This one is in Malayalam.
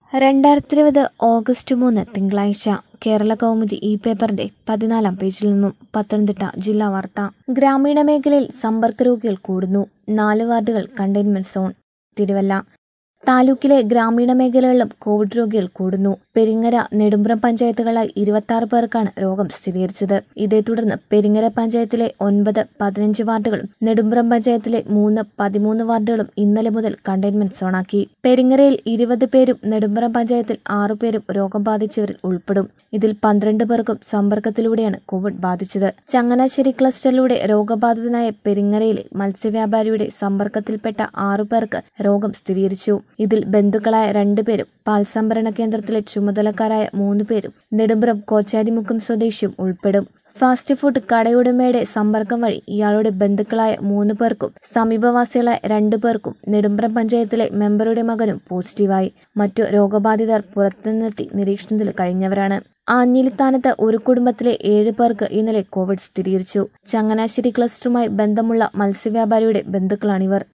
രണ്ടായിരത്തി ഇരുപത് ഓഗസ്റ്റ് മൂന്ന് തിങ്കളാഴ്ച കേരള കൗമുദി ഈ പേപ്പറിന്റെ പതിനാലാം പേജിൽ നിന്നും പത്തനംതിട്ട ജില്ലാ വാർത്ത ഗ്രാമീണ മേഖലയിൽ സമ്പർക്ക രോഗികൾ കൂടുന്നു നാല് വാർഡുകൾ കണ്ടെയ്ൻമെന്റ് സോൺ തിരുവല്ല താലൂക്കിലെ ഗ്രാമീണ മേഖലകളിലും കോവിഡ് രോഗികൾ കൂടുന്നു പെരിങ്ങര നെടുമ്പ്രം പഞ്ചായത്തുകളായി ഇരുപത്തി ആറ് പേർക്കാണ് രോഗം സ്ഥിരീകരിച്ചത് ഇതേ തുടർന്ന് പെരിങ്ങര പഞ്ചായത്തിലെ ഒൻപത് പതിനഞ്ച് വാർഡുകളും നെടുമ്പ്രം പഞ്ചായത്തിലെ മൂന്ന് പതിമൂന്ന് വാർഡുകളും ഇന്നലെ മുതൽ കണ്ടെയ്ൻമെന്റ് സോണാക്കി പെരിങ്ങരയിൽ ഇരുപത് പേരും നെടുമ്പ്രം പഞ്ചായത്തിൽ ആറു പേരും രോഗം ബാധിച്ചവരിൽ ഉൾപ്പെടും ഇതിൽ പന്ത്രണ്ട് പേർക്കും സമ്പർക്കത്തിലൂടെയാണ് കോവിഡ് ബാധിച്ചത് ചങ്ങനാശ്ശേരി ക്ലസ്റ്ററിലൂടെ രോഗബാധിതനായ പെരിങ്ങരയിലെ മത്സ്യവ്യാപാരിയുടെ സമ്പർക്കത്തിൽപ്പെട്ട ആറു പേർക്ക് രോഗം സ്ഥിരീകരിച്ചു ഇതിൽ ബന്ധുക്കളായ രണ്ടുപേരും പാൽ സംഭരണ കേന്ദ്രത്തിലെ ചുമതലക്കാരായ മൂന്ന് പേരും നെടുമ്പ്രം കോച്ചാരിമുക്കം സ്വദേശിയും ഉൾപ്പെടും ഫാസ്റ്റ് ഫുഡ് കടയുടമയുടെ സമ്പർക്കം വഴി ഇയാളുടെ ബന്ധുക്കളായ മൂന്ന് പേർക്കും സമീപവാസികളായ രണ്ടു പേർക്കും നെടുമ്പ്രം പഞ്ചായത്തിലെ മെമ്പറുടെ മകനും പോസിറ്റീവായി മറ്റു രോഗബാധിതർ പുറത്തുനിന്നെത്തി നിരീക്ഷണത്തിൽ കഴിഞ്ഞവരാണ് ആഞ്ഞിലിത്താനത്ത് ഒരു കുടുംബത്തിലെ ഏഴ് പേർക്ക് ഇന്നലെ കോവിഡ് സ്ഥിരീകരിച്ചു ചങ്ങനാശ്ശേരി ക്ലസ്റ്ററുമായി ബന്ധമുള്ള മത്സ്യവ്യാപാരിയുടെ ബന്ധുക്കളാണിവർ